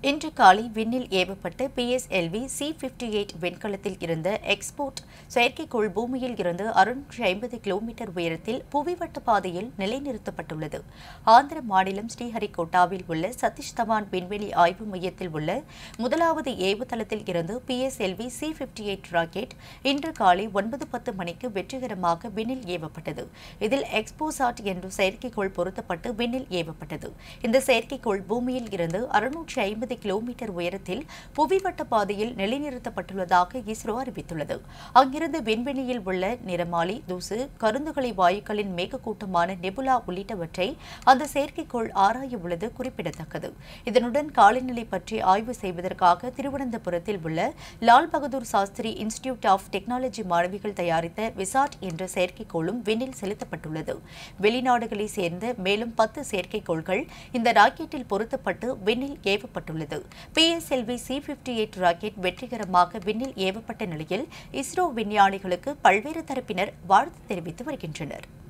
இன்று காலை விண்ணில் ஏவப்பட்ட பிஎஸ்எல்வி சி பிப்டி எயிட் விண்கலத்தில் இருந்த எக்ஸ்போர்ட் செயற்கைக்கோள் பூமியில் இருந்து அறுநூற்றி ஐம்பது கிலோமீட்டர் உயரத்தில் புவிவட்ட பாதையில் நிலைநிறுத்தப்பட்டுள்ளது ஆந்திர மாநிலம் ஸ்ரீஹரிகோட்டாவில் உள்ள சதீஷ் தவான் விண்வெளி ஆய்வு மையத்தில் உள்ள முதலாவது ஏவுதளத்தில் இருந்து PSLV C fifty eight rocket இன்று காலை ஒன்பது பத்து மணிக்கு வெற்றிகரமாக விண்ணில் ஏவப்பட்டது இதில் எக்ஸ்போசாட் என்ற செயற்கைக்கோள் பொருத்தப்பட்டு விண்ணில் ஏவப்பட்டது இந்த செயற்கைக்கோள் பூமியில் இருந்து அறுநூற்றி ஐம்பது கிலோமீட்டர் உயரத்தில் புவிவட்ட பாதையில் நிலைநிறுத்தப்பட்டுள்ளதாக இஸ்ரோ அறிவித்துள்ளது அங்கிருந்து விண்வெளியில் உள்ள நிறமாலி தூசு கருந்துகளை வாயுக்களின் மேகக்கூட்டமான நெபுலா உள்ளிட்டவற்றை அந்த செயற்கைக்கோள் ஆராய உள்ளது குறிப்பிடத்தக்கது இதனுடன் காலநிலை பற்றி ஆய்வு செய்வதற்காக திருவனந்தபுரத்தில் உள்ள Lal Bahadur Shastri institute of technology மாணவிகள் தயாரித்த விசாட் என்ற செயற்கைக்கோளும் விண்ணில் செலுத்தப்பட்டுள்ளது வெளிநாடுகளைச் சேர்ந்த மேலும் பத்து செயற்கைக்கோள்கள் இந்த ராக்கெட்டில் பொருத்தப்பட்டு விண்ணில் ஏவப்பட்டுள்ளது PSLV C fifty eight rocket வெற்றிகரமாக விண்ணில் ஏவப்பட்ட நிலையில் இஸ்ரோ விஞ்ஞானிகளுக்கு பல்வேறு தரப்பினர் வாழ்த்து தெரிவித்து வருகின்றனர்